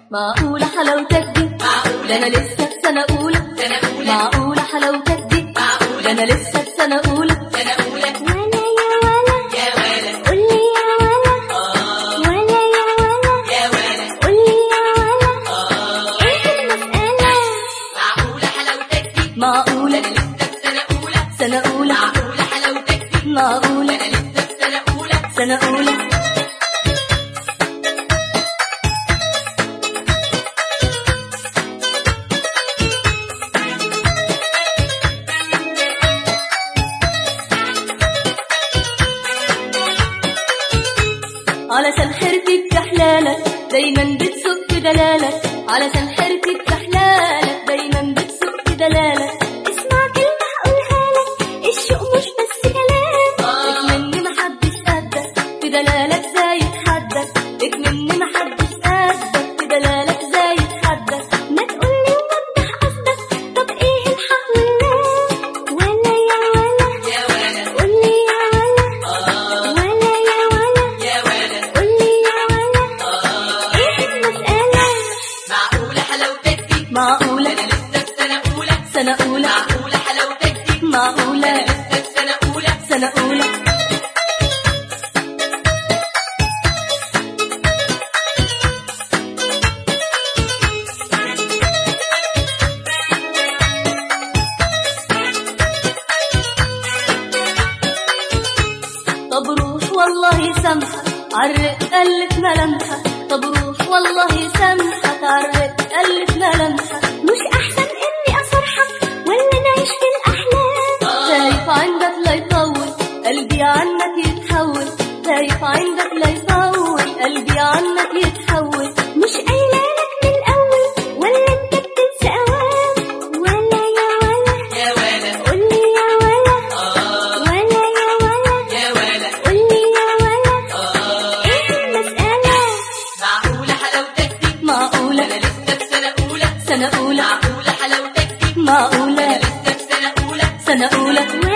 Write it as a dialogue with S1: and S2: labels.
S1: معقولة حلاوتك دي
S2: معقولة.
S1: ده أنا لسه في سنة أولى
S2: سنة أولى.
S1: معقولة حلاوتك دي
S2: معقولة.
S1: ده أنا لسه في سنة أولى
S2: سنة أولى
S1: ولا يا ولا
S2: يا ولا
S1: قولي يا ولا
S2: آه
S1: ولا يا ولا
S2: يا ولا
S1: قولي يا ولا
S2: آه
S1: إيه المسألة
S2: معقولة حلاوتك دي
S1: معقولة
S2: أنا لسه في سنة أولى
S1: سنة أولى
S2: معقولة حلاوتك دي
S1: معقولة
S2: أنا لسه في سنة أولى
S1: سنة أولى علشان حيرتي بتحلالك دايما بتسوق دلالك علشان حيرتي بتحلالك دايما بتسوق دلالك اسمع كلمة هقولها لك الشوق مش بس كلام اكمني محدش قدك في دلالك زايد حدك اكمني محدش قدك في دلالك زايد حدك ما تقولي ووضح قصدك طب ايه الحق والله ولا يا ولا
S2: يا ولا
S1: قولي يا ولا
S2: آه
S1: ولا يا ولا
S2: يا ولا
S1: قولي يا ولا
S2: آه
S1: ايه المسألة
S2: معقولة حلاوتك دي
S1: معقولة
S2: أنا لسه في سنة أولى
S1: سنة أولى
S2: معقولة حلاوتك دي
S1: معقولة
S2: أنا لسه في سنة أولى
S1: سنة أولى طب روح والله سامحة عرق قلت ملامحة طب روح والله سامحة عرق قلت ملامحة مش أحسن إني أفرحك ولا نعيش في الأحلام خايف عندك لا يطول قلبي عنك يتحول خايف عندك لا يطول قلبي عنك يتحول مش قايلة لك من الأول ولا أنت بتنسى أوام ولا يا ولا
S2: يا ولا
S1: قولي يا ولا
S2: آه
S1: ولا يا ولا
S2: يا ولا
S1: قولي يا ولا
S2: آه
S1: ايه المسألة
S2: معقولة حلاوتك دي
S1: معقولة
S2: أنا لسه في سنة أولى
S1: سنة أولى
S2: معقولة حلاوتك دي
S1: معقولة
S2: أنا لسه في سنة أولى
S1: سنة أولى